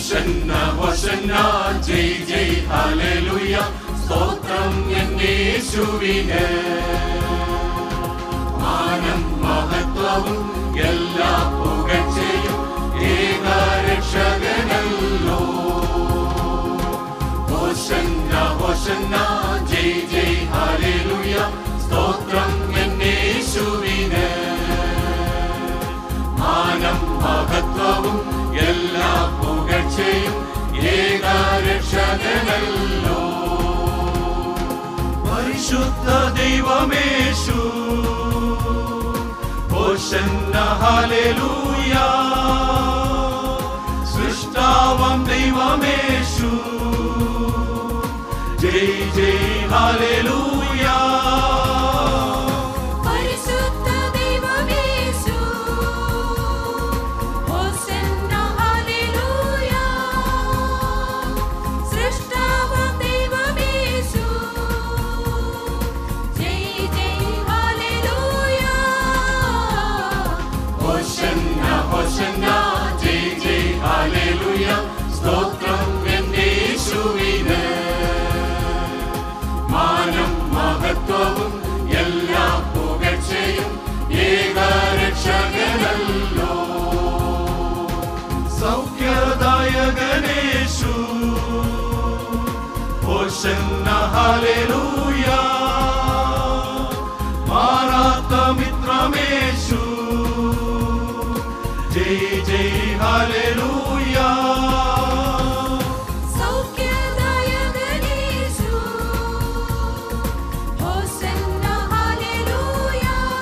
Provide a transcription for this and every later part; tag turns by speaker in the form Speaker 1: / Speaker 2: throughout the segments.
Speaker 1: ഹോശന്ന ഹോശന്ന ജയ് ജയ് ഹല്ലേലൂയ സ്തോത്രം എന്നേശുവിന് മാനം മഹത്വവും എല്ലാ പുകഴ്ചയും ഏകരക്ഷകനല്ലോ ഹോശന്ന ഹോശന്ന ജയ് ജയ് ഹല്ലേലൂയ സ്തോത്രം എന്നേശുവിന് മാനം മഹത്വവും എല്ലാ പുകഴ്ചയും ഏകരക്ഷകനല്ലോ പരിശുദ്ധ ദൈവമേശു ഹോശന്ന ഹല്ലേലൂയ സൃഷ്ടാവം ദൈവമേശു ജയ് ജയ് ഹല്ലേലൂയ
Speaker 2: പരിശുദ്ധ ദൈവമേശു ഹോസന്ന ഹല്ലേലൂയ സൃഷ്ടാവാം ദൈവമേശു ജയ് ജയ് ഹല്ലേലൂയ
Speaker 1: ഹോശന്ന ഹോശന്ന ജയ് ജയ് ഹല്ലേലൂയ സ്തോത്രം എന്നേശുവിന് മാനം മഹത്വവും എല്ലാ പുകഴ്ചയും ഏകരക്ഷകനല്ലോ സൗഖ്യദായകനേശു ഹോശന്ന ഹല്ലേലൂയ മാറാത്ത മിത്രമേശു ജയ് ജയ് ഹല്ലേലൂയ
Speaker 2: സൗഖ്യദായകനേശു ഹോസന്ന ഹല്ലേലൂയ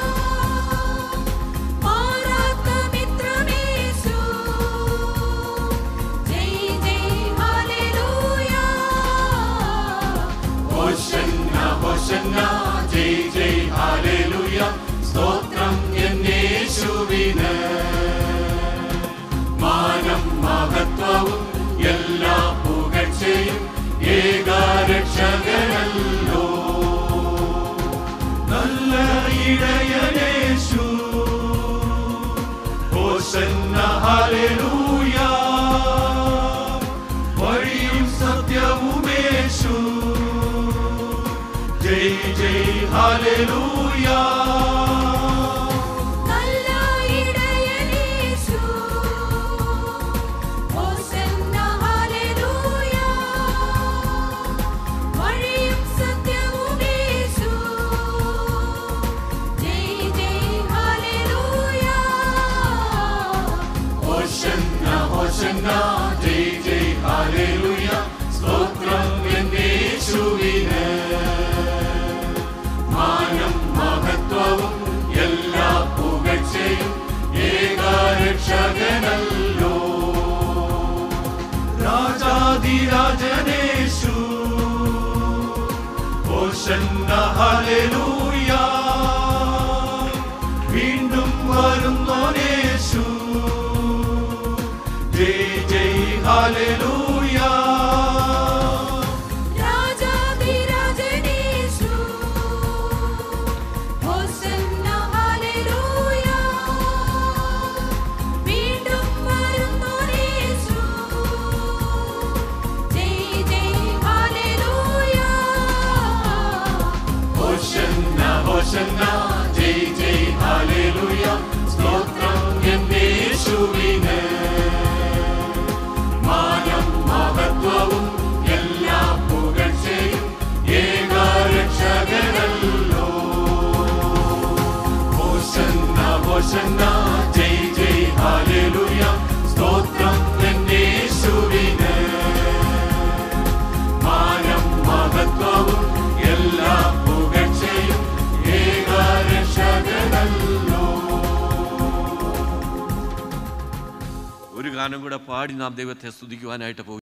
Speaker 2: മാറാത്ത മിത്രമേശു ജയ് ജയ് ഹല്ലേലൂയ
Speaker 1: ഹോശന്ന ഹോശന്ന ജയ് ജയ് ഹല്ലേലൂയ സ്തോത്രം എന്നേശുവിന് മാനം മഹത്വവും എല്ലാ പുകഴ്ചയും ഏകരക്ഷകനല്ലോ നല്ല ഇടയനേശു ഹോശന്ന ഹല്ലേലൂയ വഴിയും സത്യവുമേശു ജയ് ജയ് ഹല്ലേലൂയ
Speaker 2: നല്ല ഇടയനേശു ഹോസന്ന ഹല്ലേലൂയ വഴിയും സത്യവുമേശു ജയ് ജയ് ഹല്ലേലൂയ
Speaker 1: ഹോശന്ന ഹോശന്ന ജയ് ജയ് ഹല്ലേലൂയ സ്തോത്രം എന്നേശുവിന് മാനം മഹത്വവും എല്ലാ പുകഴ്ചയും ഏകരക്ഷകനല്ലോ രാജാതിരാജനേശു ഹോശന്ന ഹല്ലേലൂയ വീണ്ടും വരുന്നോനേശു ജയ് ജയ് ഹല്ലേലൂയ
Speaker 2: രാജാതിരാജനേശു ഹോസന്ന ഹല്ലേലൂയ വീണ്ടും വരുന്നോനേശു ജയ് ജയ് ഹല്ലേലൂയ
Speaker 1: ഹോശന്ന ഹോശന്ന ജയ് ജയ് ഹല്ലേലൂയ സ്തോത്രം എന്നേശുവിന് മാനം മഹത്വവും എല്ലാ പുകഴ്ചയും ഏകരക്ഷകനല്ലോ ഹോശന്ന ഹോശന്ന ജയ് ജയ് ഹല്ലേലൂയ സ്തോത്രം എന്നേശുവിന് മാനം മഹത്വവും എല്ലാ പുകഴ്ചയും ഏകരക്ഷകനല്ലോ
Speaker 3: ഒരു ഗാനം കൂടെ പാടി നാം ദൈവത്തെ സ്തുതിക്കുവാനായിട്ട് പോകും